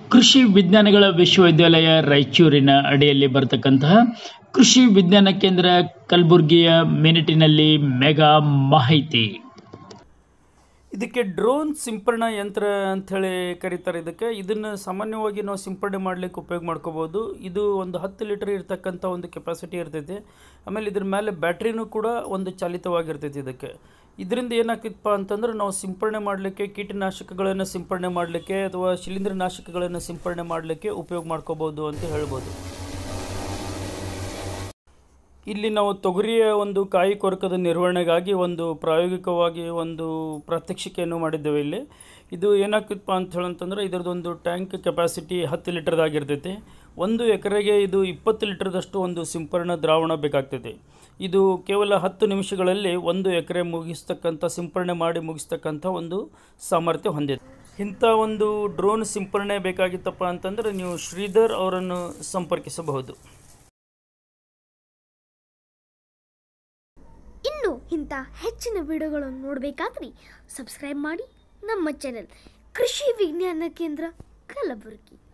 ಕೃಷಿ ವಿಜ್ಞಾನಗಳ ವಿಶ್ವವಿದ್ಯಾಲಯ ರಾಯಚೂರಿನ ಅಡಿಯಲ್ಲಿ ಬರತಕ್ಕಂತಹ ಕೃಷಿ ವಿಜ್ಞಾನ ಕೇಂದ್ರ ಕಲಬುರಗಿಯ ಮಿನಿಟಿನಲ್ಲಿ ಮೆಗಾ ಮಾಹಿತಿ ಇದಕ್ಕೆ ಡ್ರೋನ್ ಸಿಂಪರಣಾ ಯಂತ್ರ ಅಂಥೇಳಿ ಕರೀತಾರೆ ಇದಕ್ಕೆ ಇದನ್ನು ಸಾಮಾನ್ಯವಾಗಿ ನಾವು ಸಿಂಪಡಣೆ ಮಾಡಲಿಕ್ಕೆ ಉಪಯೋಗ ಮಾಡ್ಕೋಬೋದು ಇದು ಒಂದು ಹತ್ತು ಲೀಟರ್ ಇರ್ತಕ್ಕಂಥ ಒಂದು ಕೆಪಾಸಿಟಿ ಇರ್ತೈತಿ ಆಮೇಲೆ ಇದ್ರ ಮೇಲೆ ಬ್ಯಾಟ್ರಿನೂ ಕೂಡ ಒಂದು ಚಾಲಿತವಾಗಿರ್ತೈತಿ ಇದಕ್ಕೆ ಇದರಿಂದ ಏನಾಗ್ತಿತ್ತಪ್ಪ ಅಂತಂದ್ರೆ ನಾವು ಸಿಂಪರಣೆ ಮಾಡಲಿಕ್ಕೆ ಕೀಟನಾಶಕಗಳನ್ನು ಸಿಂಪರಣೆ ಮಾಡಲಿಕ್ಕೆ ಅಥವಾ ಶಿಲೀಂಧ್ರನಾಶಕಗಳನ್ನು ಸಿಂಪರಣೆ ಮಾಡಲಿಕ್ಕೆ ಉಪಯೋಗ ಮಾಡ್ಕೋಬೋದು ಅಂತ ಹೇಳ್ಬೋದು ಇಲ್ಲಿ ನಾವು ತೊಗರಿಯ ಒಂದು ಕಾಯಿ ಕೊರಕದ ನಿರ್ವಹಣೆಗಾಗಿ ಒಂದು ಪ್ರಾಯೋಗಿಕವಾಗಿ ಒಂದು ಪ್ರಾತ್ಯಕ್ಷಿಕೆಯನ್ನು ಮಾಡಿದ್ದೇವೆ ಇಲ್ಲಿ ಇದು ಏನಾಗ್ತಿತ್ತಪ್ಪ ಅಂತ ಹೇಳಂತಂದ್ರೆ ಇದರದೊಂದು ಟ್ಯಾಂಕ್ ಕೆಪಾಸಿಟಿ ಹತ್ತು ಲೀಟರ್ದಾಗಿರ್ತೈತಿ ಒಂದು ಎಕರೆಗೆ ಇದು ಇಪ್ಪತ್ತು ಲೀಟರ್ದಷ್ಟು ಒಂದು ಸಿಂಪರಣಾ ದ್ರಾವಣ ಬೇಕಾಗ್ತೈತಿ ಇದು ಕೇವಲ ಹತ್ತು ನಿಮಿಷಗಳಲ್ಲಿ ಒಂದು ಎಕರೆ ಮುಗಿಸ್ತಕ್ಕಂಥ ಸಿಂಪರಣೆ ಮಾಡಿ ಮುಗಿಸ್ತಕ್ಕಂಥ ಒಂದು ಸಾಮರ್ಥ್ಯ ಹೊಂದಿದೆ ಇಂಥ ಒಂದು ಡ್ರೋನ್ ಸಿಂಪರಣೆ ಬೇಕಾಗಿತ್ತಪ್ಪ ಅಂತಂದ್ರೆ ನೀವು ಶ್ರೀಧರ್ ಅವರನ್ನು ಸಂಪರ್ಕಿಸಬಹುದು ಇನ್ನು ಇಂಥ ಹೆಚ್ಚಿನ ವಿಡಿಯೋಗಳನ್ನು ನೋಡಬೇಕಾದ್ರೆ ಸಬ್ಸ್ಕ್ರೈಬ್ ಮಾಡಿ ನಮ್ಮ ಚಾನೆಲ್ ಕೃಷಿ ವಿಜ್ಞಾನ ಕೇಂದ್ರ ಕಲಬುರಗಿ